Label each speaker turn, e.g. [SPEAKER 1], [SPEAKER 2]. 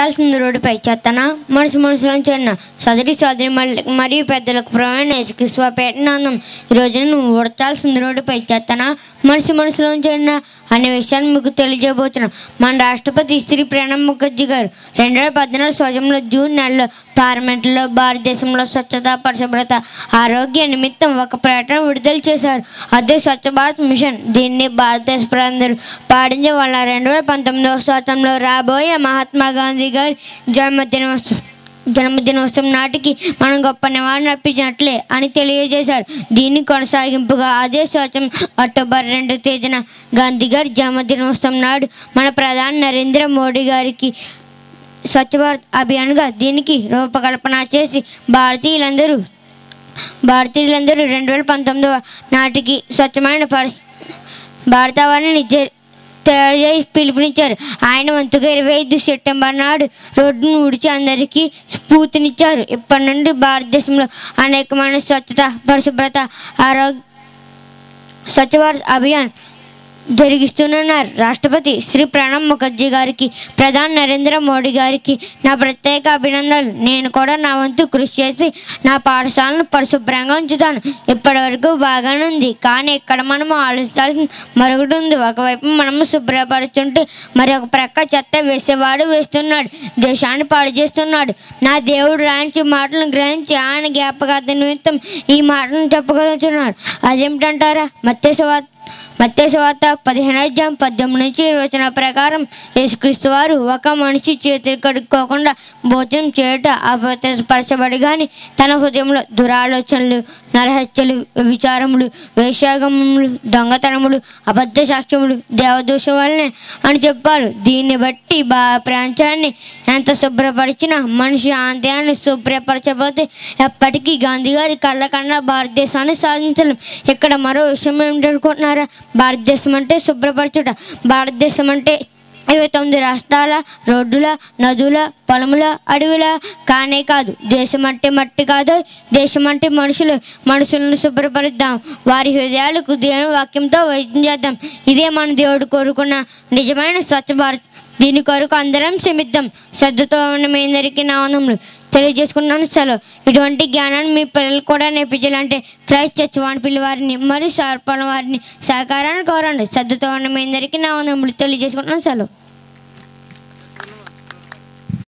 [SPEAKER 1] కాల్సిన రోడ్డుపై చెత్తన మనసు మనసులో చెన్న సదరి సోదరి మల్- మరియు పెద్దలకు ప్రమాణ స్వపేటనాందం ఈ రోజున నువ్వు ఉడచాల్సిన రోడ్డుపై చెత్తన మనసు మనసులో చెన్న అనే విషయాన్ని మీకు తెలియజేయబోతున్నాం మన రాష్ట్రపతి శ్రీ ప్రణబ్ ముఖర్జీ గారు రెండు వేల పద్నాలుగు సంవత్సరంలో జూన్ నెలలో పార్లమెంట్లో భారతదేశంలో స్వచ్ఛత పరిశుభ్రత ఆరోగ్య నిమిత్తం ఒక ప్రకటన విడుదల చేశారు అదే స్వచ్ఛ భారత్ మిషన్ దీన్ని భారతదేశ ప్రజలందరూ పాటించే వాళ్ళ రెండు వేల పంతొమ్మిదవ సంవత్సరంలో రాబోయే మహాత్మా గాంధీ గారి జన్మదినోత్సవం జన్మదినోత్సవం నాటికి మనం గొప్ప నివారణ అర్పించినట్లే అని తెలియజేశారు దీన్ని కొనసాగింపుగా అదే సంవత్సరం అక్టోబర్ రెండు తేదీన గాంధీ గారి జన్మదినోత్సవం నాడు మన ప్రధాని నరేంద్ర మోడీ గారికి స్వచ్ఛ భారత్ అభియాన్గా దీనికి రూపకల్పన చేసి భారతీయులందరూ భారతీయులందరూ రెండు వేల పంతొమ్మిదవ నాటికి స్వచ్ఛమైన పరిస్ భారతావరణని జ- తయారు చేసి పిలుపునిచ్చారు ఆయన వంతుగా ఇరవై ఐదు సెప్టెంబర్ నాడు రోడ్డును ఉడిచి అందరికీ స్ఫూర్తినిచ్చారు ఇప్పటి నుండి భారతదేశంలో అనేకమైన స్వచ్ఛత పరిశుభ్రత ఆరోగ్య స్వచ్ఛ భారత్ అభియాన్ జరిగిస్తున్నారు రాష్ట్రపతి శ్రీ ప్రణబ్ ముఖర్జీ గారికి ప్రధాని నరేంద్ర మోడీ గారికి నా ప్రత్యేక అభినందనలు నేను కూడా నా వంతు కృషి చేసి నా పాఠశాలను పరిశుభ్రంగా ఉంచుతాను ఇప్పటివరకు బాగానే ఉంది కానీ ఇక్కడ మనం ఆలోచించాల్సిన మరొకటి ఉంది ఒకవైపు మనము శుభ్రపరుచుంటే మరి ఒక ప్రక్క చెత్త వేసేవాడు వేస్తున్నాడు దేశాన్ని పాడు చేస్తున్నాడు నా దేవుడు రాయించి మాటలను గ్రహించి ఆయన జ్ఞాపకార్థ నిమిత్తం ఈ మాటలను చెప్పగలుగుతున్నారు అదేమిటంటారా మత్స్యవార్త మత్స్యవార్త పదిహేను అధ్యాయం పద్దెనిమిది నుంచి రోజున ప్రకారం యేసుక్రీస్తు వారు ఒక మనిషి చేతులు కడుక్కోకుండా భోజనం చేయట అపవిత్రపరచబడి కానీ తన హృదయంలో దురాలోచనలు నరహత్యలు విచారములు వేషాగములు దొంగతనములు అబద్ధ సాక్ష్యములు దేవదోషం వల్లనే అని చెప్పారు దీన్ని బట్టి బా ప్రాంతాన్ని ఎంత శుభ్రపరిచినా మనిషి ఆంతయాన్ని శుభ్రపరచకపోతే ఎప్పటికీ గాంధీ గారి కళ్ళ కన్నా భారతదేశాన్ని సాధించలేం ఇక్కడ మరో విషయం ఏమిటనుకుంటున్నారా భారతదేశం అంటే శుభ్రపరచుట భారతదేశం అంటే ఇరవై తొమ్మిది రాష్ట్రాల రోడ్డుల నదుల పొలముల అడవుల కానే కాదు దేశం అంటే మట్టి కాదు దేశం అంటే మనుషులు మనుషులను శుభ్రపరుద్దాం వారి హృదయాలకు దేవుని వాక్యంతో వైద్యం చేద్దాం ఇదే మన దేవుడు కోరుకున్న నిజమైన స్వచ్ఛ భారత్ దీని కొరకు అందరం శ్రమిద్దాం శ్రద్ధతో ఉన్న మీ అందరికీ నా వందములు తెలియజేసుకున్నాను సెలవు ఇటువంటి జ్ఞానాన్ని మీ పిల్లలు కూడా నేర్పించాలంటే క్రైస్ట్ చర్చ్ వాణిపిల్లి వారిని మరియు సర్పణ వారిని సహకారాన్ని కోరండి శ్రద్ధతో ఉన్న మీ అందరికీ నా వందములు తెలియజేసుకున్నాను సెలవు